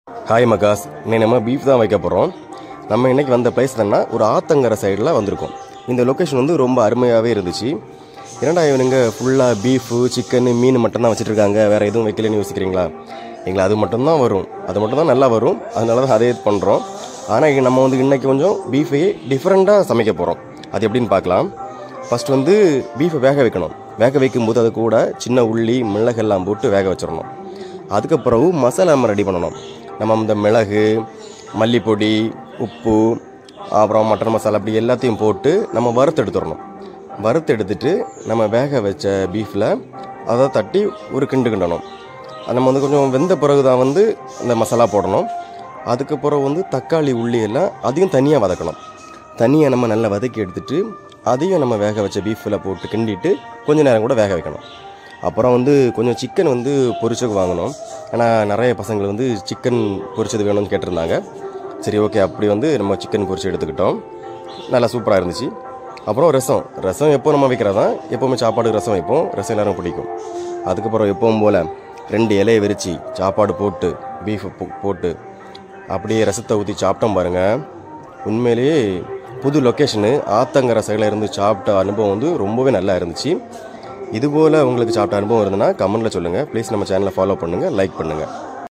hi மகாஸ் இன்னைக்கு நம்ம beef தான் வைக்க போகிறோம் நம்ம இன்னைக்கு வந்த பிளேஸ் என்னன்னா ஒரு ஆத்தங்கரை சைடில் வந்திருக்கோம் இந்த லொக்கேஷன் வந்து ரொம்ப அருமையாகவே இருந்துச்சு என்னடா இவனுங்க ஃபுல்லாக பீஃபு சிக்கன் மீன் மட்டும் தான் வச்சுட்டு இருக்காங்க வேறு எதுவும் வைக்கலன்னு யோசிக்கிறீங்களா எங்களை அது மட்டும்தான் வரும் அது மட்டும் தான் நல்லா வரும் அதனால தான் அதே பண்ணுறோம் ஆனால் இங்க நம்ம வந்து இன்னைக்கு கொஞ்சம் பீஃபையே டிஃப்ரெண்ட்டாக சமைக்க போகிறோம் அது எப்படின்னு பார்க்கலாம் ஃபர்ஸ்ட் வந்து பீஃபை வேக வைக்கணும் வேக வைக்கும்போது அது கூட சின்ன உள்ளி மிளகெல்லாம் போட்டு வேக வச்சிடணும் அதுக்கு பிறகு மசாலா நம்ம ரெடி பண்ணணும் நம்ம இந்த மிளகு மல்லிப்பொடி உப்பு அப்புறம் மட்டன் மசாலா அப்படி எல்லாத்தையும் போட்டு நம்ம வறுத்து எடுத்துடணும் வறுத்து எடுத்துட்டு நம்ம வேக வச்ச பீஃபில் அதை தட்டி ஒரு கிண்டு கிண்டணும் அது நம்ம வந்து கொஞ்சம் வெந்த பிறகு தான் வந்து இந்த மசாலா போடணும் அதுக்கு பிறகு வந்து தக்காளி உள்ளி எல்லாம் அதையும் தனியாக வதக்கணும் தனியாக நம்ம நல்லா வதக்கி எடுத்துட்டு அதையும் நம்ம வேக வச்ச பீஃபில் போட்டு கிண்டிட்டு கொஞ்ச நேரம் கூட வேக வைக்கணும் அப்புறம் வந்து கொஞ்சம் சிக்கன் வந்து பொரிச்சது வாங்கணும் ஏன்னா நிறைய பசங்கள் வந்து சிக்கன் பொரிச்சது வேணும்னு கேட்டிருந்தாங்க சரி ஓகே அப்படி வந்து நம்ம சிக்கன் பொரிச்சு எடுத்துக்கிட்டோம் நல்லா சூப்பராக இருந்துச்சு அப்புறம் ரசம் ரசம் எப்போ நம்ம வைக்கிறதா எப்போவுமே சாப்பாடு ரசம் வைப்போம் ரசம் எல்லாரும் பிடிக்கும் அதுக்கப்புறம் எப்பவும் போல் ரெண்டு இலையை விரித்து சாப்பாடு போட்டு பீஃப் போட்டு அப்படியே ரசத்தை ஊற்றி சாப்பிட்டோம் பாருங்கள் உண்மையிலேயே புது லொக்கேஷனு ஆத்தங்கரை சைடில் இருந்து சாப்பிட்ட அனுபவம் வந்து ரொம்பவே நல்லா இருந்துச்சு இதுபோல் உங்களுக்கு சாப்பிட்ட அனுபவம் இருந்ததுன்னா கமெண்ட்டில் சொல்லுங்கள் ப்ளீஸ் நம்ம சேனலை ஃபாலோ பண்ணுங்கள் லைக் பண்ணுங்கள்